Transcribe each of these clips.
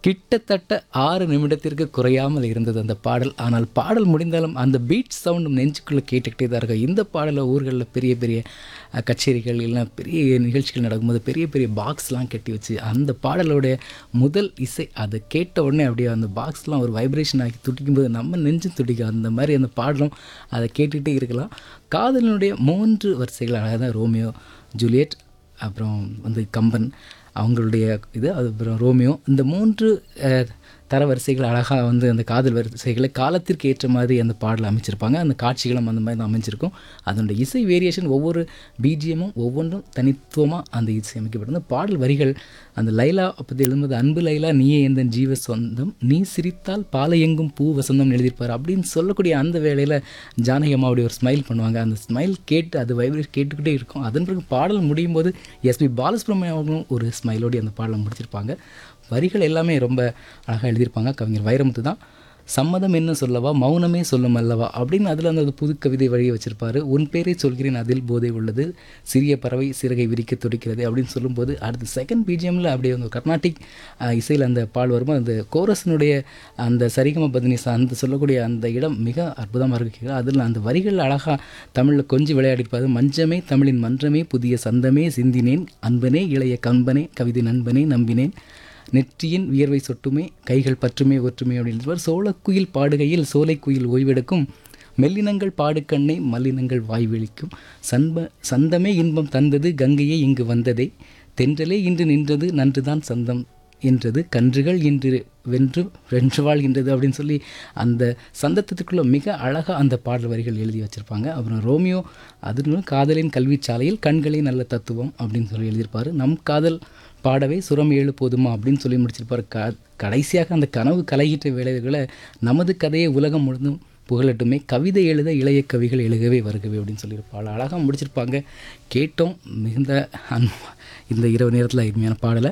கிட்டத்தட்ட ஆறு நிமிடத்திற்கு குறையாமல் இருந்தது அந்த பாடல் ஆனால் பாடல் முடிந்தாலும் அந்த பீட் சவுண்டும் நெஞ்சுக்குள்ளே கேட்டுக்கிட்டே தான் இருக்கும் இந்த பாடலை ஊர்களில் பெரிய பெரிய அஹ், கச்சேரிகள் இல்லைன்னா பெரிய நிகழ்ச்சிகள் நடக்கும்போது பெரிய பெரிய பாக்ஸ்லாம் கட்டி வச்சு அந்த பாடலோடைய முதல் இசை அதை கேட்ட உடனே அப்படியே அந்த பாக்ஸ்லாம் ஒரு வைப்ரேஷன் ஆகி துடிக்கும்போது நம்ம நெஞ்சும் துடிக்கும் அந்த மாதிரி அந்த பாடலும் அதை கேட்டுகிட்டே இருக்கலாம் காதலினுடைய மூன்று வரிசைகள் அழகாக தான் ரோமியோ ஜூலியட் அப்புறம் வந்து கம்பன் அவங்களுடைய இது அது அப்புறம் ரோமியோ இந்த மூன்று அஹ், தரவரிசைகள் அழகாக வந்து அந்த காதல் வரிசைகளை காலத்திற்கு ஏற்ற மாதிரி அந்த பாடல் அமைச்சிருப்பாங்க அந்த காட்சிகளும் அந்த மாதிரி தான் அமைஞ்சிருக்கும் அதனுடைய இசை வேரியேஷன் ஒவ்வொரு பிஜிஎமும் ஒவ்வொன்றும் தனித்துவமாக அந்த இசை அமைக்கப்பட்டது பாடல் வரிகள் அந்த லைலா பற்றி எழுதும்போது அன்பு லைலா நீயே எந்த ஜீவ சொந்தம் நீ சிரித்தால் பாலையெங்கும் பூ வசந்தம் எழுதியிருப்பார் அப்படின்னு சொல்லக்கூடிய அந்த வேளையில் ஜானகி அம்மா அப்படி ஒரு ஸ்மைல் பண்ணுவாங்க அந்த ஸ்மைல் கேட்டு அது வைப்ரேட் கேட்டுக்கிட்டே இருக்கும் அதன் பிறகு பாடல் முடியும் போது எஸ்பி பாலசுப்ரமணியம் அவர்களும் ஒரு ஸ்மைலோடு அந்த பாடலை முடிச்சிருப்பாங்க வரிகள் எல்லாமே ரொம்ப அழகாக எழுதியிருப்பாங்க கவிஞர் வைரமுத்து தான் சம்மதம் என்ன சொல்லவா மௌனமே சொல்லும் அல்லவா அப்படின்னு அதில் அந்த புது கவிதை வழியை வச்சிருப்பாரு உன் பேரை சொல்கிறேன் அதில் போதை உள்ளது சிறிய பறவை சிறகை விரிக்க துடிக்கிறது அப்படின்னு சொல்லும்போது அடுத்து செகண்ட் பிஜிஎம்மில் அப்படியே வந்து கர்நாடிக் இசையில் அந்த பால் வரும்போது அந்த கோரஸினுடைய அந்த சரிகம பதினிசா அந்த சொல்லக்கூடிய அந்த இடம் மிக அற்புதமாக இருக்கு அதில் அந்த வரிகள் அழகாக தமிழில் கொஞ்சம் விளையாடிருப்பாரு மஞ்சமே தமிழின் மன்றமே புதிய சந்தமே சிந்தினேன் அன்பனே இளைய கம்பனே கவிதை நண்பனே நம்பினேன் நெற்றியின் வியர்வை சொட்டுமே கைகள் பற்றுமே ஒற்றுமை அப்படின்னு சோளக்குயில் பாடுகையில் சோலைக்குயில் ஓய்வெடுக்கும் மெல்லினங்கள் பாடுக்கண்ணை மல்லினங்கள் வாய் விழிக்கும் சன்ப சந்தமே இன்பம் தந்தது கங்கையே இங்கு வந்ததே தென்றலே இன்று நின்றது நன்றுதான் சந்தம் என்றது கன்றுகள் இன்று வென்று வென்று வாழ்கின்றது அப்படின்னு சொல்லி அந்த சந்தத்துக்குள்ளே மிக அழகாக அந்த பாடல் வரிகள் எழுதி வச்சுருப்பாங்க அப்புறம் ரோமியோ அது காதலின் கல்விச்சாலையில் கண்களே நல்ல தத்துவம் அப்படின்னு சொல்லி எழுதியிருப்பார் நம் காதல் பாடவே சுரம் ஏழு போதுமா அப்படின்னு சொல்லி முடிச்சிருப்பார் க கடைசியாக அந்த கனவு கலையிட்ட வேலைகளை நமது கதையை உலகம் முழுதும் புகழட்டுமே கவிதை எழுத இளைய கவிகள் எழுகவே வருகவே அப்படின்னு சொல்லியிருப்பாள் அழகாக முடிச்சிருப்பாங்க கேட்டோம் மிகுந்த அன் இந்த இரவு நேரத்தில் அருமையான பாடலை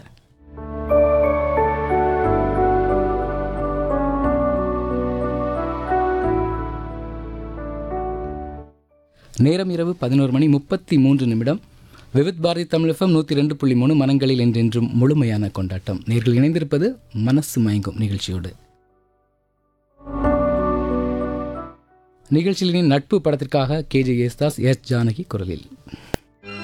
நேரம் இரவு பதினோரு மணி முப்பத்தி மூன்று நிமிடம் விவித் பாரதி தமிழகம் நூற்றி ரெண்டு புள்ளி மூணு மனங்களில் என்றென்றும் முழுமையான கொண்டாட்டம் நேர்கள் இணைந்திருப்பது மனசு மயங்கும் நிகழ்ச்சியோடு நிகழ்ச்சியின் நட்பு படத்திற்காக கேஜே யேசுதாஸ் எஸ் ஜானகி குரலில்